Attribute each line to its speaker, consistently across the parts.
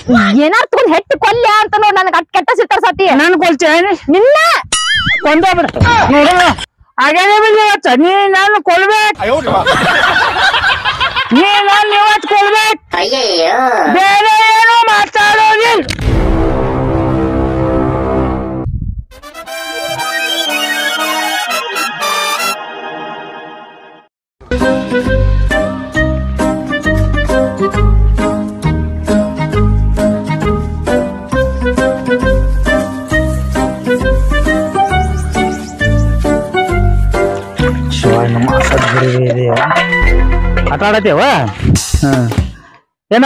Speaker 1: ಏನಾರ ತಗೊಂಡ್ ಹೆಟ್ಟಿ ಕೊಲ್ಯ ಅಂತ ನೋಡ್ ನನಗ ಅಟ್ ಕೆಟ್ಟ ಸಿಟ್ಟಾರ ಸತಿ
Speaker 2: ನನ್ ಕೊಲ್ಚೆ
Speaker 1: ನಿನ್ನ
Speaker 2: ಕೊಂದ ಬಿಡ ನೋಡೋಣ ಹಾಗೇನೆ ಬಿಡ್ಲಿವತ್ತ ನೀ ನಾನು ಕೊಲ್ಬೇಕ್ ನೀ ನಾನು ಇವತ್ತು ಕೊಲ್ಬೇಕ್ ಬೇರೆ ಏನು ಮಾತಾಡೋದಿಲ್ಲ ಶಿವ ನಮ್ಮ ಸದ್ಗುರು ಆಟ ಆಡತ್ತೇವ ಹ್ಮ್ ಏನ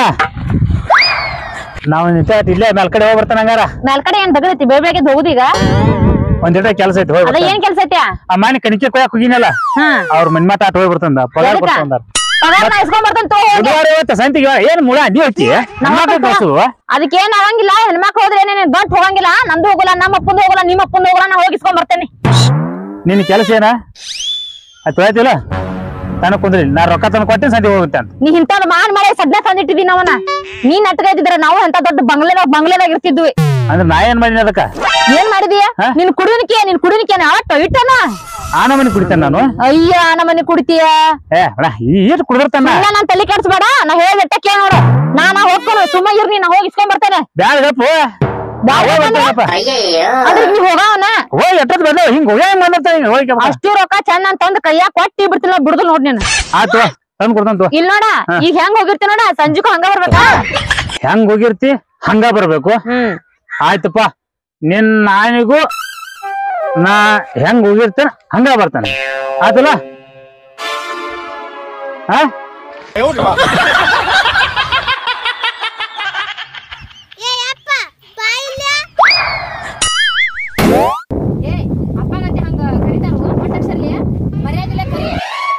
Speaker 2: ನಾವು ನಿಂತ ಇಲ್ಲೇ ಮೇಲ್ ಕಡೆ ಹೋಗಿ ಬರ್ತಾನ ಹಂಗಾರ
Speaker 1: ಮೇಲ್ಕಡೆ ಏನ್ ಬಗದೈತಿ ಬೇಗ ಬೇಗ ಹೋಗುದೀಗ
Speaker 2: ಒಂದಿಟ ಕೆಲಸ ಐತಿ ಹೋಗಿ
Speaker 1: ಅದ ಏನ್ ಕೆಲ್ಸ ಐತ್ಯಾ
Speaker 2: ಆ ಮಾನಿ ಕಣಿಕೆ ಕೊಯ್ಯಾಕ ಹೋಗಿನಲ್ಲ
Speaker 1: ಹ್ಮ್
Speaker 2: ಅವ್ರ ಮನ್ ಮಾತ ಆಟ ಹೋಗಿ ಬರ್ತಂದ ಪಗಾರ
Speaker 1: ಎದಕ್ಕ?
Speaker 2: ಕೊಡ್ತಂದಾರ
Speaker 1: ಪಗಾರ ನಾ ಇಸ್ಕೊಂಡ್ ಬರ್ತೇನೆ ತಗೋ ಹೋಗಿ
Speaker 2: ಬುಧವಾರ ಇವತ್ತ ಸಂತಿಗೆ ಏನ್ ಮುಳ ನೀ ಹೋಗಿ ನಮ್ಮ ಕಳ್ಸು
Speaker 1: ಅದಕ್ಕೇನ್ ಆಗಂಗಿಲ್ಲ ಹೆಣ್ಮಕ್ಳು ಹೋದ್ರೆ ಏನೇನ್ ಗಂಟ್ ಹೋಗಂಗಿಲ್ಲ ನಂದು ಹೋಗಲ್ಲ ನಮ್ಮ ಅಪ್ಪಂದು ಹೋಗಲ್ಲ ನಿಮ್ಮ ಅಪ್ಪಂದು ಹೋಗಲ್ಲ ನಾ ಹೋಗಿ ಇಸ್ಕೊಂಡ್ ಬರ್ತೇನೆ
Speaker 2: ನಿನ್ ಕೆಲಸ ಏನ ಅದು ತೊಯ್ತಿಲ್ಲ ತನಕ ಕುಂದ್ರಿ ನಾ ರೊಕ್ಕ ತಂದು ಕೊಟ್ಟಿನ ಸಂತಿ ಹೋಗುತ್ತೆ ಅಂತ
Speaker 1: ನೀ ಇಂಥದ್ ಮಾನ್ ಮಾಡಿ ಸದ್ಯ ತಂದಿಟ್ಟಿದೀನಿ ಅವನ ನೀ ನಟ್ಗ ಇದ್ದಿದ್ರೆ ನಾವು ಎಂತ ದೊಡ್ಡ ಬಂಗ್ಲೆದಾಗ ಬಂಗ್ಲೆದಾಗ ಇರ್ತಿದ್ವಿ
Speaker 2: ಅಂದ್ರೆ ನಾ ಏನ್ ಮಾಡಿನ ಅದಕ್ಕ
Speaker 1: ಏನ್ ಮಾಡಿದೀಯ
Speaker 2: ಹಾ?
Speaker 1: ನಿನ್ ಕುಡಿನಿಕೆ ನಿನ್ ಕುಡಿನಿಕೆ ಆಟ ಇಟ್ಟನ
Speaker 2: ಆನ ಮನಿ ಕುಡಿತೇನೆ ನಾನು
Speaker 1: ಅಯ್ಯ ನಮ್ಮನೆ ಕುಡಿತೀಯ
Speaker 2: ಏ ಅಣ್ಣ ಈಟ್ ಕುಡಿದಿರ್ತಾನ
Speaker 1: ಇಲ್ಲ ನಾನ್ ತಲೆ ಕೆಡ್ಸ್ಬೇಡ ನಾ ಹೇಳ್ಬಿಟ್ಟ ಕೇಳ ನೋಡು ನಾನ ಹೋಗ್ಕೊಂಡು ಸುಮ್ಮ ಇರ್ನಿ ನಾ ಹೋಗಿ ಇಸ್ಕೊಂಡ್ ಬರ್ತೇನೆ
Speaker 2: ಬ್ಯಾಡ ಗಪ್ಪ
Speaker 1: ಬ್ಯಾಡ
Speaker 2: ಹೋಗ್ಬರ್ತೇನಪ್ಪ
Speaker 1: ಅದ್ರ ನೀ ಹೋಗವನ
Speaker 2: ಹೋಗಿ ಎಟ್ಟದ್ ಬಂದ ಹಿಂಗ ಹೋಗಿ ಹೆಂಗ್ ಬಂದಿರ್ತ ಹಿಂಗ ಹೋಗಿ
Speaker 1: ಅಷ್ಟು ರೊಕ್ಕ ಚಂದ ಅಂತಂದ್ ಕೈಯಾಗ ಕೊಟ್ಟಿ ಬಿಡ್ತಿಲ್ಲ ಬಿಡುದು ನೋಡ್ ನೀನು
Speaker 2: ಆತು ತಂದ್ ಕೊಡ್ತಂತು
Speaker 1: ಇಲ್ ನೋಡ ಈಗ ಹೆಂಗ್ ಹೋಗಿರ್ತಿ ನೋಡ ಸಂಜೆಗೂ ಹಂಗ ಬರ್ಬೇಕಾ
Speaker 2: ಹೆಂಗ್ ಹೋಗಿರ್ತಿ ಹಂಗ ಬರ್ಬೇಕು
Speaker 1: ಹ್ಮ್
Speaker 2: ಆಯ್ತಪ್ಪ ನಿನ್ ನಾನಿಗೂ ನಾ ಹೆಂಗ್ ಹೋಗಿರ್ತೇನೆ ಹಂಗ ಬರ್ತಾನೆ ಆತಲ್ಲ ಹಾ
Speaker 1: ಅಪ್ಪಗತ್ತೆ ಹಂಗ ಕರಿತಾರು ಒಟ್ಟಕ್ಷರ್ಲಿ ಮರ್ಯಾದಿಲ್ಲ ಕರಿ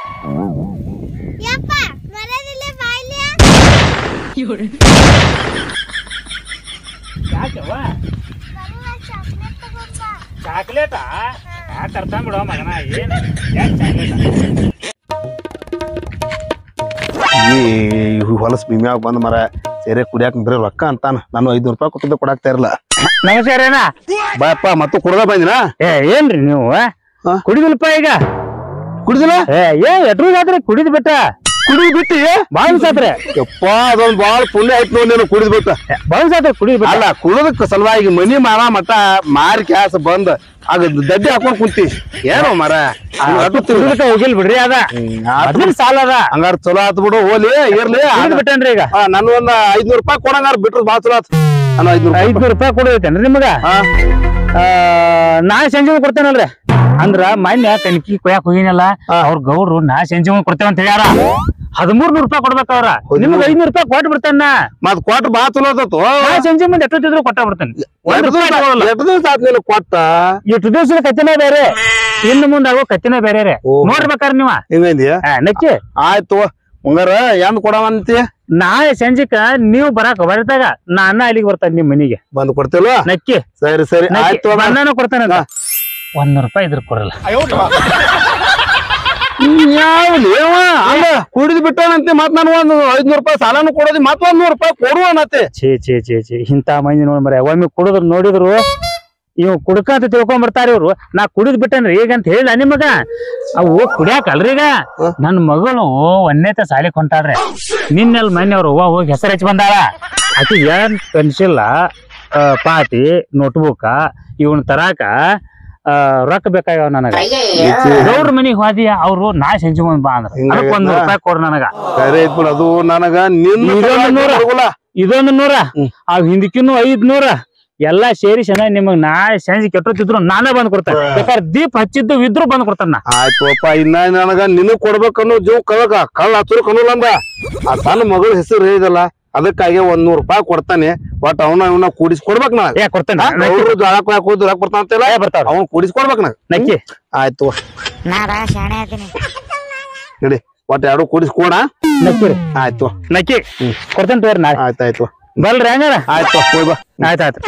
Speaker 2: ಚಾಕ್ಲೇಟಾ ತರ್ತಾನ್ ಬಿಡೋ ಮಗನ ಏನ್ ಯಾಕ್ ಚಾಕ್ಲೇಟ
Speaker 3: ಈ ಹೊಲಸ್ ಬಿಮ್ಯಾಗ ಬಂದ್ ಮರ ಸೇರೆ ಕುಡಿಯಾಕ ಬರೀ ರೊಕ್ಕ ಅಂತಾನ ನಾನು ಐದ್ನೂರು ರೂಪಾಯಿ ಕೊಟ್ಟಿದ್ದ ಕೊಡಾಕ್ತಾ ಇರಲ್ಲ
Speaker 2: ನಮಸ್ಕಾರ ಏನ
Speaker 3: ಬಾಯಪ್ಪ ಮತ್ತು ಕುಡ್ದ ಬಂದಿನ
Speaker 2: ಏ ಏನ್ರಿ ನೀವು
Speaker 3: ಹಾ?
Speaker 2: ಕುಡಿದಿಲ್ಪ ಈಗ
Speaker 3: ಕುಡಿದಿಲ್ಲ
Speaker 2: ಏ ಏ ಎಟ್ರೂಗಾದ್ರಿ ಕುಡಿದ್ ಬಿಟ್ಟ
Speaker 3: ಕುಡಿದ್ ಬಿಟ್ಟಿ
Speaker 2: ಬಾಳ್ಸಾತ್ರೆ
Speaker 3: ಯಪ್ಪ ಅದೊಂದ್ ಬಾಳ ಪುಣ್ಯ ಆಯ್ತು ನೋಡಿ ನೀನು ಕುಡಿದ್ ಬಿಟ್ಟ
Speaker 2: ಬಾಳ್ಸಾತ್ರೆ ಕುಡಿದ್ ಬಿಟ್ಟ
Speaker 3: ಅಲ್ಲ ಕುಡದಕ್ಕ ಸಲುವಾಗಿ ಮನಿ ಮಾರ ಮಟ ಮಾರಿ ಕ್ಯಾಸ ಬಂದ್ ಆಗ ದಡ್ಡಿ ಹಾಕೊಂಡ್ ಕುಂತಿ ಏನೋ ಮರ
Speaker 2: ಅದು ಕುಡಿದಕ್ಕ ಹೋಗಿಲ್ ಬಿಡ್ರಿ ಅದ ಅದ್ರ ಸಾಲ ಅದ
Speaker 3: ಹಂಗಾರ ಚಲೋ ಆತ್ ಬಿಡು ಹೋಲಿ ಇರ್ಲಿ
Speaker 2: ಕುಡಿದ್ ಬಿಟ್ಟೇನ್ರಿ ಈಗ
Speaker 3: ಆ, ನನ್ ಒಂದ್ ಐದ್ನೂರ್ ರೂಪಾಯಿ ಕೊಡಂಗಾರ ಬಿಟ್ರು ಬಾಳ ಚಲೋ ಆತ್ ನಾನು ಐದ್ನೂರ್ ರೂಪಾಯಿ
Speaker 2: ಐದ್ನೂರ್ ರೂಪಾಯಿ ಕೊಡೈತೇನ್ರಿ ನಿಮಗ
Speaker 3: ಹಾ
Speaker 2: ಆ, ನಾ ಸಂಜೆ ಕೊಡ್ತೇನಲ್ರಿ ಅಂದ್ರ ಮೊನ್ನೆ ಕಣಕಿ ಕೊಯ್ಯಾಕ ಹೋಗಿನಲ್ಲ
Speaker 3: ಹಾ.
Speaker 2: ಅವ್ರ ಗೌಡ್ರು ನಾ ಸಂಜೆ ಕೊಡ್ತೇವ ಅಂತ ಹೇಳ್ಯಾರ ಹದಿಮೂರ್ ನೂರ್ ರೂಪಾಯಿ ಕೊಡ್ಬೇಕ ಅವ್ರ ನಿಮ್ಗೆ ಐದ್ನೂರ್ ರೂಪಾಯಿ ಕೊಟ್ಟು ಬಿಡ್ತೇನ
Speaker 3: ಮತ್ ಕೊಟ್ಟು ಬಾ ಚಲೋ ಆತತ್ತು
Speaker 2: ನಾ ಸಂಜೆ ಮುಂದೆ ಎಷ್ಟೊತ್ತಿದ್ರು ಕೊಟ್ಟ ಬಿಡ್ತೇನೆ ಒಂದ್ ರೂಪಾಯಿ ತಗೊಳಲ್ಲ
Speaker 3: ಎಷ್ಟು ದಿವಸ ಆತ್ ನೀನು ಕೊಟ್ಟ
Speaker 2: ಇಷ್ಟು ದಿವಸದ ಕತ್ತಿನೇ ಬೇರೆ ಇನ್ನು ಮುಂದೆ ಆಗೋ ಕತ್ತಿನೇ ಬೇರೆ ರೀ
Speaker 3: ಓಹೋ.
Speaker 2: ನೋಡ್ಬೇಕಾರ ನೀವ
Speaker 3: ಹಿಂಗಂದಿಯ
Speaker 2: ಆ, ನಕ್ಕಿ
Speaker 3: ಆಯ್ತು ಮುಂಗಾರ ಎಂದ್ ಕೊಡವಂತಿ
Speaker 2: ನಾಳೆ ಸಂಜಿಕ ನೀವ್ ಬರಾಕ ಬರತಾಗ ನಾನ ಅಲ್ಲಿಗೆ ಬರ್ತಾನೆ ನಿಮ್ ಮನಿಗೆ
Speaker 3: ಬಂದ್ ಕೊಡ್ತಿಲ್ವ
Speaker 2: ನಕ್ಕಿ
Speaker 3: ಸರಿ ಸರಿ
Speaker 2: ನಕ್ಕಿ
Speaker 3: ಆಯ್ತು
Speaker 2: ನಾನು ಕೊಡ್ತಾನೆ ಒಂದ್ ರೂಪಾಯಿ ಇದ್ರ ಕೊಡಲ್ಲ
Speaker 3: ಯಾವ್ಲಿ ಅಲ್ಲ ಕುಡಿದ್ ಬಿಟ್ಟಾನಂತೆ ಮತ್ ನಾನು ಒಂದ್ ಐದ್ನೂರ್ ರೂಪಾಯಿ ಸಾಲನು ಕೊಡೋದಿ ಮತ್ ಒಂದ್ ನೂರ್ ರೂಪಾಯಿ ಕೊಡುವನತ್ತೆ
Speaker 2: ಛೇ ಛೇ ಛೇ ಛೇ ಇಂತ ಮಂದಿ ನೋಡ್ ಮರ ಒಮ್ಮೆ ಕುಡಿದ್ರು ನೋಡಿದ್ರು ಇವ್ ಕುಡ್ಕ ಅಂತ ತಿಳ್ಕೊಂಡ್ ಬರ್ತಾರ ಇವ್ರು ನಾ ಕುಡಿದ್ ಬಿಟ್ಟೇನ್ರಿ ಈಗ ಅಂತ ಹೇಳಿಲ್ಲ ನಿಮಗ ಅವು ಕುಡಿಯಾಕ ಅಲ್ರಿ ಈಗ ನನ್ ಮಗಳು ಒಂದೇತ ಸಾಲಿ ಕೊಂಟಾಳ್ರಿ ನಿನ್ನೆಲ್ ಮೊನ್ನೆ ಅವ್ರು ಅವ್ವ ಹೋಗಿ ಹೆಸರು ಹಚ್ಚಿ ಬಂದಾಳ ಆಕಿ ಏನ್ ಪೆನ್ಸಿಲ್ ಪಾಟಿ ನೋಟ್ಬುಕ್ ಇವನ್ ತರಾಕ ಆ, ರೊಕ್ಕ ಬೇಕಾಗ್ಯಾವ ನನಗ ಗೌಡ್ರ ಮನಿಗ್ ಹೋದಿ ಅವ್ರು ನಾ ಸಂಜೆ ಮುಂದ್ ಬಾ ಅಂದ್ರ ಅದಕ್ಕೆ ಒಂದ್
Speaker 3: ಹಿಂಗಾಗ್ಯದ?
Speaker 2: ರೂಪಾಯಿ ಕೊಡ್ ನನಗ
Speaker 3: ಸರಿ ಐತ್ ಬಿಡು ಅದು ನನಗ ನಿನ್ನ
Speaker 2: ಇದೊಂದು
Speaker 3: ಸಲುವಾಗಿ
Speaker 2: ನೂರ.
Speaker 3: ಬರಗುಲ್ಲ.
Speaker 2: ಇದೊಂದು ನೂರ
Speaker 3: ಹ್ಮ್.
Speaker 2: ಅವ್ ಹಿಂದಕ್ಕಿನ್ನು ಐದ್ ನೂರ ಎಲ್ಲಾ ಸೇರಿ ಚೆನ್ನಾಗಿ ನಿಮಗ್ ನಾ ಸಂಜೆ ಕೆಟ್ಟೋತಿದ್ರು ನಾನೇ ಬಂದ್ ಕೊಡ್ತೇನೆ ಬೇಕಾದ್ರೆ ದೀಪ ಹಚ್ಚಿದ್ದು ಇದ್ರು ಬಂದ್ ಕೊಡ್ತಾನ ನಾ.
Speaker 3: ಆಯ್ತುಪ್ಪ ಇನ್ನ ನನಗ ನಿನಗ್ ಕೊಡ್ಬೇಕನ್ನೋ ಜೀವ ಕಳಕ ಕಳ್ಳ ಹಚ್ಚರು ಕನ್ನಲ್ಲ ಅಂದ ಆ ಸಣ್ಣ ಮಗಳ ಹೆಸರು ಹೇಳಿದಲ್ಲ ಅದಕ್ಕಾಗಿ ಒಂದ್ ನೂರ್ ರೂಪಾಯಿ ಕೊಡ್ತಾನೆ ಒಟ್ ಅವನ ಇವನ ಕೂಡಿಸ್ ಕೊಡ್ಬೇಕ್ ನಾ
Speaker 2: ಏ ಕೊಡ್ತೇನೆ
Speaker 3: ಗೌಡ್ರು ಜೋಳ ಕೊಯ್ಯಾಕ ಹೋದ್ ರೊಕ್ಕ ಬರ್ತಾನ ಅಂತೆಲ್ಲ
Speaker 2: ಏ ಬರ್ತಾವ
Speaker 3: ಅವ್ನ್ ಕೂಡಿಸ್ ಕೊಡ್ಬೇಕ್ ನಾ
Speaker 2: ನಕ್ಕಿ
Speaker 3: ಆಯ್ತು
Speaker 4: ನಾರ ಶಾಣೆ ಅದೀನಿ
Speaker 3: ನಡಿ ಒಟ್ ಎರಡು ಕೂಡಿಸ್ ಕೊಡ
Speaker 2: ನಕ್ಕಿ
Speaker 3: ಆಯ್ತು
Speaker 2: ನಕ್ಕಿ ಕೊಡ್ತೇನೆ ತೋರಿ ನಾಳೆ
Speaker 3: ಆಯ್ತಾಯ್ತು
Speaker 2: ಬಲ್ರಿ ಹಂಗಾರ
Speaker 3: ಆಯ್ತು ಹೋಯ್ ಬಾ
Speaker 2: ಆಯ್ತಾಯ್ತು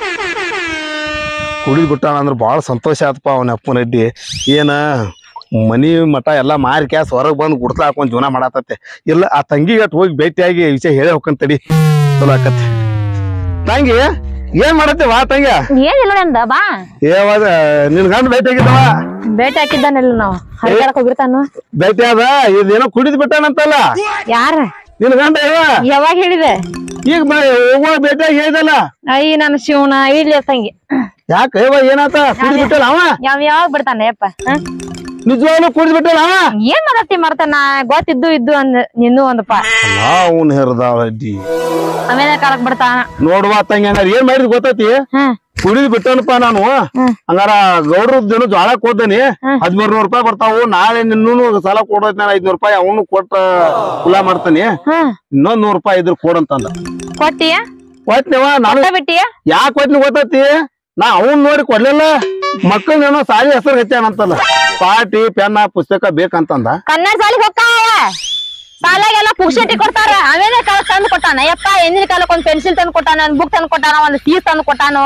Speaker 3: ಕುಡಿದ್ ಬಿಟ್ಟಾನ ಅಂದ್ರ ಬಾಳ ಸಂತೋಷ ಆತಪ್ಪ ಅವನ ಅಪ್ಪನ ಅಡ್ಡಿ ಏನ ಮನಿ ಮಠ ಎಲ್ಲಾ ಮಾರಿ ಕ್ಯಾಸ್ ಹೊರಗ್ ಬಂದ್ ಗುಡ್ಸ್ಲ ಹಾಕೊಂಡ್ ಜೀವನ ಮಾಡಾತತೆ ಇಲ್ಲ ಆ ತಂಗಿಗೆ ಅಟ್ ಹೋಗಿ ಭೇಟಿಯಾಗಿ ವಿಷಯ ಹೇಳಿ ಹೋಗ್ಕಂತಡಿ ಚಲೋ ಆಕತ್ತೆ ತಂಗಿ ಏನ್ ಮಾಡತ್ತೆ ವಾ ತಂಗಿ
Speaker 1: ಏನಿಲ್ಲ ನಂದ ಬಾ
Speaker 3: ಏವಾದ ನಿನ್ ಗಂಡ ಭೇಟಿ ಆಗಿದ್ದವ
Speaker 1: ಭೇಟಿ ಹಾಕಿದ್ದಾನಿಲ್ಲ ನಾವು ಹರಿದಾಡಕ್ ಹೋಗಿರ್ತಾನು
Speaker 3: ಭೇಟಿ ಆದ ಇದೇನೋ ಕುಡಿದ್ ಬಿಟ್ಟಾನಂತಲ್ಲ
Speaker 1: ಯಾರ
Speaker 3: ನಿನ್ ಗಂಡ ಯಾವ
Speaker 1: ಯಾವಾಗ ಹೇಳಿದೆ
Speaker 3: ಈಗ ಹೋಗುವ ಭೇಟಿಯಾಗಿ ಹೇಳಿದಲ್ಲ
Speaker 1: ಅಯ್ಯ ನನ್ನ ಶಿವನ ಇಡ್ಲಿ ತಂಗಿ
Speaker 3: ಯಾಕ ಯವ್ವ ಏನಾತ ಕುಡಿದ್ ಬಿಟ್ಟಲ್ಲ ಅವ
Speaker 1: ಯಾವ ಯಾವಾಗ ಬಿಡ್ತಾನೆ ಯಪ್ಪ ಹ?
Speaker 3: ನಿಜವಾಗ್ಲೂ ಕುಡಿದ್ ಬಿಟ್ಟಲ್ಲ ಅವ
Speaker 1: ಏನ್ ಮಾತಾಡ್ತಿ ಮಾಡ್ತಾನ ಗೊತ್ತಿದ್ದು ಇದ್ದು ಅಂದ್ ನಿನ್ನೂ ಒಂದಪ್ಪ
Speaker 3: ಅವ್ನ್ ಹೆರ್ದಾಳ ಅಡ್ಡಿ
Speaker 1: ಆಮೇಲೆ ಕಾಲಕ್ ಬಿಡ್ತಾನ
Speaker 3: ನೋಡುವ ತಂಗಿ ಹಂಗಾರ ಏನ್ ಮಾಡಿದ್ ಗೊತ್ತೈತಿ
Speaker 1: ಹ್ಮ್
Speaker 3: ಕುಡಿದ್ ಬಿಟ್ಟನಪ್ಪ ನಾನು ಹಂಗಾರ ಗೌಡ್ರದ್ದೇನು ಜ್ವಾಳ ಕೊಡ್ದೇನಿ ಹದಿಮೂರ್ ನೂರ್ ರೂಪಾಯಿ ಬರ್ತಾವು ನಾಳೆ ನಿನ್ನೂ ಸಾಲ ಕೊಡೋದ್ ನಾನು ಐದ್ನೂರ್ ರೂಪಾಯಿ ಅವನು ಕೊಟ್ಟ ಕುಲ ಮಾಡ್ತಾನೆ
Speaker 1: ಹ್ಮ್
Speaker 3: ಇನ್ನೊಂದ್ ನೂರ್ ರೂಪಾಯಿ ಇದ್ರ ಕೊಡಂತಂದ
Speaker 1: ಕೊಟ್ಟಿಯ
Speaker 3: ಕೊಟ್ನಿವ ನಾನು
Speaker 1: ಕೊಟ್ಟ ಬಿಟ್ಟಿಯ
Speaker 3: ಯಾಕೆ ಕೊಟ್ನಿ ಗೊತ್ತೈತಿ ನಾ ಅವನ್ ನೋಡಿ ಕೊಡ್ಲಿಲ್ಲ ಮಕ್ಕಳೇನೋ ಸಾಲಿ ಹೆಸರು ಹೆಚ್ಚಾನಂತಲ್ಲ ಪಾಟಿ ಪೆನ್ನ ಪುಸ್ತಕ ಬೇಕಂತಂದ
Speaker 1: ಕನ್ನಡ ಸಾಲಿಗೆ ಹೋಗ್ತಾವ ಸಾಲಾಗೆಲ್ಲ ಪುಕ್ಷಟಿ ಕೊಡ್ತಾರ ಆಮೇಲೆ ಕಾಲ ತಂದು ಕೊಟ್ಟಾನ ಯಪ್ಪ ಎಂದಿನ ಕಾಲಕ್ಕೆ ಒಂದ್ ಪೆನ್ಸಿಲ್ ತಂದು ಕೊಟ್ಟಾನ ಒಂದ್ ಬುಕ್ ತಂದು ಕೊಟ್ಟಾನ ಒಂದ್ ಫೀಸ್ ತಂದು ಕೊಟ್ಟಾನು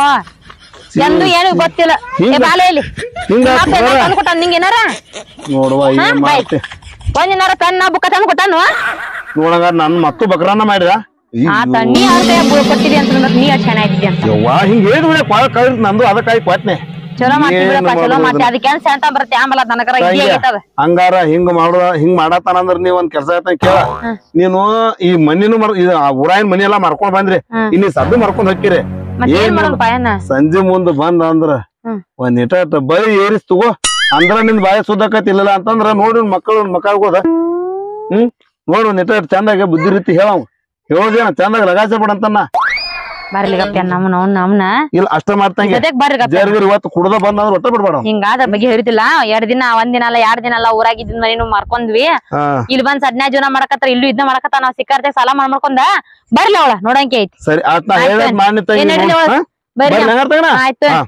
Speaker 1: ಎಂದು ಏನು ಗೊತ್ತಿಲ್ಲ ಏ
Speaker 3: ಹಿಂಗ-
Speaker 1: ಬಾಲೆ ಇಲ್ಲಿ
Speaker 3: ಹಿಂಗ
Speaker 1: ತಂದು ಕೊಟ್ಟಾನ ನಿಂಗೆ ಏನಾರ
Speaker 3: ನೋಡುವ
Speaker 1: ಹಾ,
Speaker 3: ಏನ್
Speaker 1: ಬೈ.
Speaker 3: ಮಾಡ್ತೆ
Speaker 1: ಒಂದ್ ಏನಾರ ಪೆನ್ನ ಬುಕ್ ತಂದು ಕೊಟ್ಟಾನು
Speaker 3: ನೋಡಂಗ ನನ್ ಮತ್ತು ಬಕ್ರಾನ ಮಾಡಿದ
Speaker 1: ಆ ತಣ್ಣಿ ಅವ್ರ ಕೈ ಕೊಟ್ಟಿದಿ ಅಂತ ಅಂದ್ರೆ ನೀ ಅಷ್ಟ್ ಚೆನ್ನಾಗಿದ್ದಿ ಅಂತ
Speaker 3: ಯವ್ವ ಹಿಂಗ ಹೇಳಿದ್ರೆ ಕೊಳ ಕಳ್ದ್ ನಂದು ಅದಕ್ಕಾಗಿ ಕೊಟ್ನೆ
Speaker 1: ಚಲೋ ಮಾಡ್ತಿ
Speaker 3: ಏನ್
Speaker 1: ಬಿಡಪ್ಪ ಚಲೋ
Speaker 3: ಮಾಡೋದು
Speaker 1: ಮಾಡ್ತಿ ಅದಕ್ಕೆ ಏನ್ ಸೆಂಟ ಬರುತ್ತೆ ಆಮೇಲೆ ನನಗರ
Speaker 3: ತಂಗಿ,
Speaker 1: ಇದೇ ಆಗೈತದ
Speaker 3: ಹಂಗಾರ ಹಿಂಗ ಮಾಡ ಹಿಂಗ್ ಮಾಡತಾನಂದ್ರ ನೀವ್ ಒಂದ್ ಕೆಲ್ಸ ಆಯ್ತ ಕೇಳ ನೀನು ಈ ಮನಿನು ಮರ್ ಇದು ಆ ಊರಾಯಿನ ಮನಿ ಎಲ್ಲಾ ಮಾರ್ಕೊಂಡ್ ಬಂದ್ರಿ
Speaker 1: ಹ್ಮ್.
Speaker 3: ಇಲ್ಲಿ ಸದ್ದು ಮಾರ್ಕೊಂಡ್ ಹೋಗ್ಕಿರಿ
Speaker 1: ಮತ್ತೆ ಏನ್
Speaker 3: ಏನ್
Speaker 1: ಮಾಡೋಣಪ್ಪ ಏನ
Speaker 3: ಸಂಜೆ ಮುಂದ್ ಬಂದ ಅಂದ್ರ
Speaker 1: ಹ್ಮ್.
Speaker 3: ಒಂದ್ ಇಟ ಬಳಿ ಏರಿಸ್ ತಗೋ ಅಂದ್ರ ನಿನ್ ಬಾಯ ಸುದ್ದಕತ್ತಿಲ್ಲ ಅಂತಂದ್ರ ನೋಡಿ ಮಕ್ಕಳು ಮಕ್ಕಳ್ಗೋದ ಹ್ಮ್ ನೋಡು ಒಂದ್ ಇಟ ಚಂದಾಗ ಬುದ್ಧಿ ರೀತಿ ಹೇಳವ್ ಹೇಳೋದೇನ ಚಂದಾಗ ಲಗಾಸೆ ಬಿಡಂತನ್ನ
Speaker 1: ಬರ್ಲಿ ಗಪ್ಪ ನಮ್ಮನ ಅವ್ನ ನಮ್ನ
Speaker 3: ಇಲ್ಲ ಅಷ್ಟ ಮಾಡ್ತಂಗೆ
Speaker 1: ಜೊತೆಗ್ ಬರ್ರಿ ಗಪ್ಪ
Speaker 3: ಜರ್ಗರ್ ಇವತ್ತು ಕುಡ್ದ ಬಂದಂದ್ರ ಒಟ್ಟ ಬಿಡ್ಬೇಡ ಅವ್ನ್.
Speaker 1: ಹಿಂಗಾದ ಬಗ್ಗೆ ಹೇಳಿದಿಲ್ಲ ಎರಡ್ ದಿನ ಒಂದ್ ದಿನ ಅಲ್ಲ ಎರಡ್ ದಿನ ಅಲ್ಲ ಊರಾಗಿದ್ದ ಮನೇನು ಮಾರ್ಕೊಂಡ್ವಿ
Speaker 3: ಹಾ
Speaker 1: ಇಲ್ಲಿ ಬಂದ್ ಸಡ್ನಾ ಜೀವನ ಮಾಡಕತ್ತಾರ ಇಲ್ಲೂ ಇದನ್ನ ಮಾಡಕತ್ತ ನಾವ್ ಸಿಕ್ಕಾರ್ತೆ ಸಾಲ ಮಾಡ್ ಮಾಡ್ಕೊಂಡ ಬರ್ಲಿ ಅವಳ ನೋಡಂಕೆ ಐತಿ
Speaker 3: ಸರಿ ಆತ್ ನಾ
Speaker 1: ಆಯ್ತು.
Speaker 3: ಹೇಳದ್ ಮಾಡಿ
Speaker 1: ಏನ್ ನಡೀಲಿ ಅವಳ? ಬರ್ರಿ
Speaker 3: ಬರ್ಲಿ ಹಂಗಾರ್ ತಗಣ
Speaker 1: ಆಯ್ತು
Speaker 3: ಹಾ.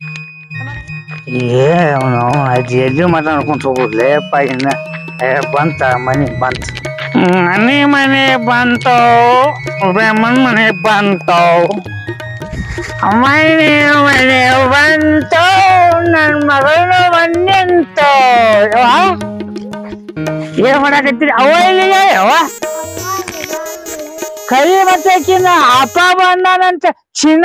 Speaker 2: ಏ ಅವನು ಅಜ್ಜಿ ಅಜ್ಜಿ ಮಾತಾಡ್ಕೊಂತ ಹೋಗುದ್ಲೇಪ್ಪ ಇನ್ನ ಏ ಬಂತ ಮನಿ ಬಂತ ಮನೆ ಮನೆ ಬಂತೋ ಬ್ರಹ್ಮನ್ ಮನೆ ಬಂತೋ ಮನೆ ಮನೆ ಬಂತೋ ನನ್ ಮಗಳು ಬಂದಿಂತೋ ಯವ್ವ? ಏನ್ ಮಾಡಕತ್ತೀರಿ ಅವ ಇಲ್ಲಿಗೆ ಯವ್ವ ಕರಿ ಮತ್ತೆ ಚಿನ್ನ ಅಪ್ಪ ಬಂದಾನಂತ ಚಿನ್ನ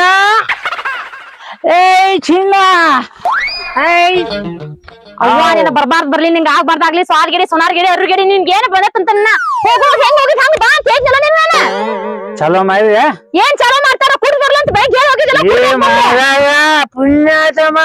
Speaker 2: ಏಯ್ ಚಿನ್ನ ಏಯ್
Speaker 1: ಅವ್ವ ನಿನ್ನ ಬರ್ಬಾರ್ದ್ ಬರ್ಲಿ ನಿಂಗ ಆಗ್ಬಾರ್ದಾಗ್ಲಿ ಸ್ವಾದ್ ಗಿಡಿ ಸುನಾರ್ ಗಿಡಿ ಅರ್ರ ಗಿಡಿ ನಿನ್ಗೆ ಏನ್ ಬಂದತ್ತಂತ ಹೋಗು ಹೆಂಗ್ ಹೋಗಿದ್ ಹಂಗ ಬಾ ಅಂತ ಹೇಳಿದ್ನಲ್ಲ ನಿನ್ನ ನಾನು.
Speaker 2: ಚಲೋ ಮಾಡಿದೆ
Speaker 1: ಏನ್ ಚಲೋ ಮಾಡ್ತಾರ ಕುಡ್ ಬರ್ಲಿ ಅಂತ ಬೆಳಗ್ಗೆ ಹೇಳಿ ಹೋಗಿದ್ದಿಲ್ಲ
Speaker 2: ಏ
Speaker 1: ಕುಡ್ದ್ ಬರ್ಲಿ.
Speaker 2: ಮಾರಾಯ ಪುಣ್ಯಾತಮ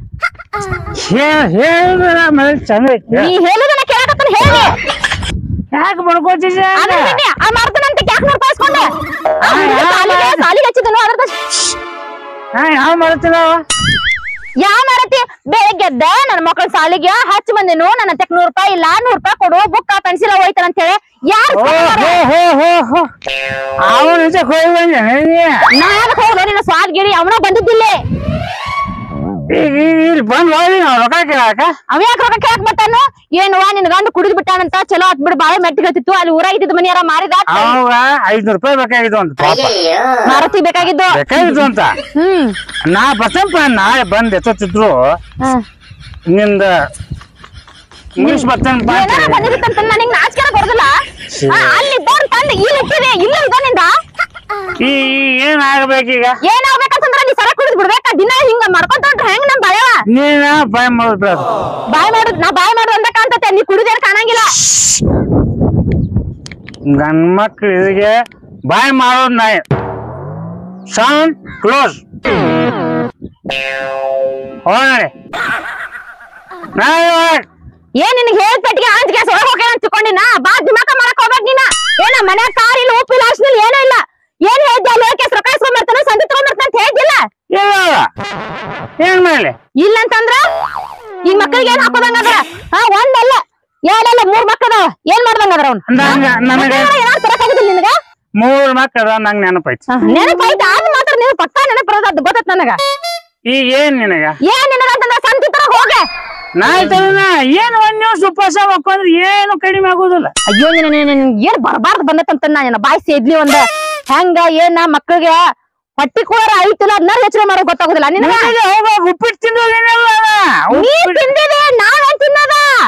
Speaker 2: ಹೇಳಿದ್ರ ಮೇಲೆ ಚಂದ ಐತಿ
Speaker 1: ನೀ ಹೇಳುದನ್ನ ಕೇಳಕತ್ತನ ಹೇಳಿ
Speaker 2: ಯಾಕೆ ಬಡ್ಕೋತಿದ್ದೆ
Speaker 1: ಅದ್ರ ನಿನ್ನೆ ಆ ಮಾಡ್ತಾನಂತ ಯಾಕೆ ನೂರ್ ರೂಪಾಯಿ ಇಸ್ಕೊಂಡೆ ಆ ಹುಡ್ಗ ಸಾಲಿಗೆ ಸಾಲಿಗೆ ಹಚ್ಚಿದನು ಅದ್ರದ
Speaker 2: ನಾ ಯಾವ ಮಾಡ್ತೀನವ
Speaker 1: ಯಾ ಮಾಡತಿ ಬೆಳಗ್ಗೆ ಎದ್ದ ನನ್ನ ಮಕ್ಳ ಸಾಲಿಗೆ ಹಚ್ಚ ಬಂದಿನು ನನ್ನ ಹತ್ತಕ್ ನೂರ್ ರೂಪಾಯಿ ಇಲ್ಲ ನೂರ್ ರೂಪಾಯಿ ಕೊಡು ಬುಕ್ ಪೆನ್ಸಿಲ್ ಹೋಯ್ತಾರ ಅಂತ ಹೇಳಿ ಯಾರು
Speaker 2: ಓ ಹೋ ಹೋ ಹೋ ಹೋ ಅವನ ಜೊತೆ ಹೋಗಿ ಬಂದೆ
Speaker 1: ನಾ ಯಾಕೆ ಹೋಗ್ಲು ನಿನ್ನ ಸ್ವಾದ್ ಗಿಡಿ ಅವನ ಬಂದಿದ್ದಿಲ್ಲ
Speaker 2: ಇಲ್ಲಿ ಬಂದ್ ಹೋಗಿ ನಾವು ರೊಕ್ಕ ಕೇಳಾಕ
Speaker 1: ಅವ ಯಾಕೆ ರೊಕ್ಕ ಕೇಳಕ್ ಬರ್ತಾನು ಏನು ನಿನ್ ಗಂಡ ಕುಡಿದ್ ಬಿಟ್ಟಾನಂತ ಚಲೋ ಆತ್ ಬಿಡು ಬಾಳೆ ಮೆಟ್ಟಿಗತ್ತಿತ್ತು ಅಲ್ಲಿ ಊರಾಗ ಇದ್ದಿದ್ ಮನಿ ಯಾರ ಮಾರಿದ
Speaker 2: ಅವಾಗ ಐದ್ನೂರು ರೂಪಾಯಿ ಬೇಕಾಗಿತ್ತು ಅಂತ ಪಾಪ
Speaker 1: ಮಾರುತಿ ಬೇಕಾಗಿದ್ದು
Speaker 2: ಬೇಕಾಗಿತ್ತು ಅಂತ
Speaker 1: ಹ್ಮ್
Speaker 2: ನಾ ಬಸಂಪ ನಾಳೆ ಬಂದ್ ಎತ್ತತ್ತಿದ್ರು
Speaker 1: ಹ್ಮ್.
Speaker 2: ನಿಂದ ಮುಗಿಸ್ ಬರ್ತೇನೆ ಬಾ ಅಂತ
Speaker 1: ಏನಾರ
Speaker 2: ಹೇಳಿ.
Speaker 1: ಬಂದಿತ್ತಂತ ನನಗೆ ನಾಚಿಕೆ ಬರೋದಿಲ್ಲ ಅಲ್ಲಿ ಇದ್ದವ್ನ್ ತಂದು ಇಲ್ಲಿ ಇಟ್ಟಿದೆ ಇಲ್ಲಿ ನಿಂದ
Speaker 2: ಈ ಈ ಏನ್ ಆಗ್ಬೇಕೀಗ
Speaker 1: ಏನಾಗ್ಬೇಕಂತಂದ್ರ ನೀ ಸರ ಕುಡಿದ್ ಬಿಡ್ಬೇಕ ದಿನ ಹಿಂಗ ಮಾಡ್ಕೊಂತ ಹೊಂಟ್ರೆ ಹೆಂಗ್ ನಮ್ ಬಳೆವ
Speaker 2: ನೀನ ಬಾಯ್ ಮಾಡೋದ್ ಬೇಡ
Speaker 1: ಬಾಯ್ ಮಾಡುದ್ ನಾ ಬಾಯ್ ಮಾಡುದ್ ಅಂತ ಕಾಣ್ತತೆ ನೀ ಕುಡಿದೇನ್ ಕಾಣಂಗಿಲ್ಲ
Speaker 2: ಗಂಡ್ ಮಕ್ಳು ಇದಕ್ಕೆ ಬಾಯ್ ಮಾಡೋದ್ ನಾಯಿ ಸೌಂಡ್ ಕ್ಲೋಸ್ ಹೋಗಿ ನಾಳೆ
Speaker 1: ಏನ್ ನಿನಗೆ ಹೇಳಿದ ಪೆಟ್ಟಿಗೆ ಅಂಜ್ ಗ್ಯಾಸ್ ಒಳಗ್ ಹೋಗ್ಯಾನ ಅಂತ ತಿಳ್ಕೊಂಡಿನ ಬಾ ದಿಮಾಕ ಮಾಡಕ್ ಹೋಗ್ಬೇಕ್ ನೀನ ಏನ ಮನ್ಯಾಗ ಕಾರ್ ಇಲ್ಲ ಉಪ್ಪಿಲ್ಲ ಅರ್ಶಿನಿಲ್ಲ ಏನೂ ಇಲ್ಲ ಏನ್ ಹೇಳ್ದೆ ಅಲ್ಲಿ ಹೋಗಿ ರೊಕ್ಕ ಇಸ್ಕೊಂಬರ್ತಾನ ಸಂಧಿ ತಗೊಂಬರ್ತಾನ ಅಂತ ಹೇಳ್ದಿಲ್ಲ
Speaker 2: ಇಲ್ಲ ಏನ್ ಮಾಡ್ಲಿ
Speaker 1: ಇಲ್ಲ ಅಂತಂದ್ರ ಈ ಮಕ್ಕಳಿಗೆ ಏನ್ ಹಾಕೋದಂಗದ ಹಾ ಒಂದಲ್ಲ ಎರಡಲ್ಲ ಮೂರ್ ಮಕ್ಕಳದಾವ ಏನ್ ಮಾಡ್ದಂಗದ್ರ ಅವ್ನು
Speaker 2: ಅಂದಂಗ ನನಗೆ
Speaker 1: ಏನಾರು ತರಕಾಗುದಿಲ್ಲ ನಿನಗ
Speaker 2: ಮೂರ್ ಮಕ್ಕಳ ನಂಗ್ ನೆನಪೈತಿ
Speaker 1: ನೆನಪೈತ ಆದ ಮಾತ್ರ ನೀವು ಪಕ್ಕಾ ನೆನಪರದ ಗೊತ್ತತ್ ನನಗ
Speaker 2: ಈಗ ಏನ್ ನಿನಗ
Speaker 1: ಏನ್ ನಿನಗ ಅಂತಂದ್ರ ಸಂತಿ ತರ ಹೋಗೆ
Speaker 2: ನಾಯಿ ತರನ ಏನ್ ಒಂದ್ ದಿವ್ಸ ಉಪವಾಸ ಮಕ್ಕೊಂದ್ರೆ ಏನು ಕಡಿಮೆ ಆಗೋದಿಲ್ಲ
Speaker 1: ಅಯ್ಯೋ ನಿನ್ನ ನಿನ್ನ- ನಿನ್ನ ಏನ್ ಬರಬಾರ್ದು ಬಂದತ್ತಂತ ನಿನ್ನ ಬಾಯಿ ಸೇದ್ಲಿ ಒಂದ ಹೆಂಗ ಏನ ಮಕ್ಕಳಿಗೆ ಹೊಟ್ಟಿ ಕೂರ ಐತಿಲ್ಲ ಅದನ್ನ ಯೋಚನೆ ಮಾಡೋಕ್ ಗೊತ್ತಾಗುದಿಲ್ಲ ನಿನಗ
Speaker 2: ಹೋಗ ಉಪ್ಪಿಟ್ಟು ತಿಂದೋಗೇನಲ್ಲ
Speaker 1: ನೀ ತಿಂದಿದೆ ನಾವೇನ್ ತಿನ್ನದ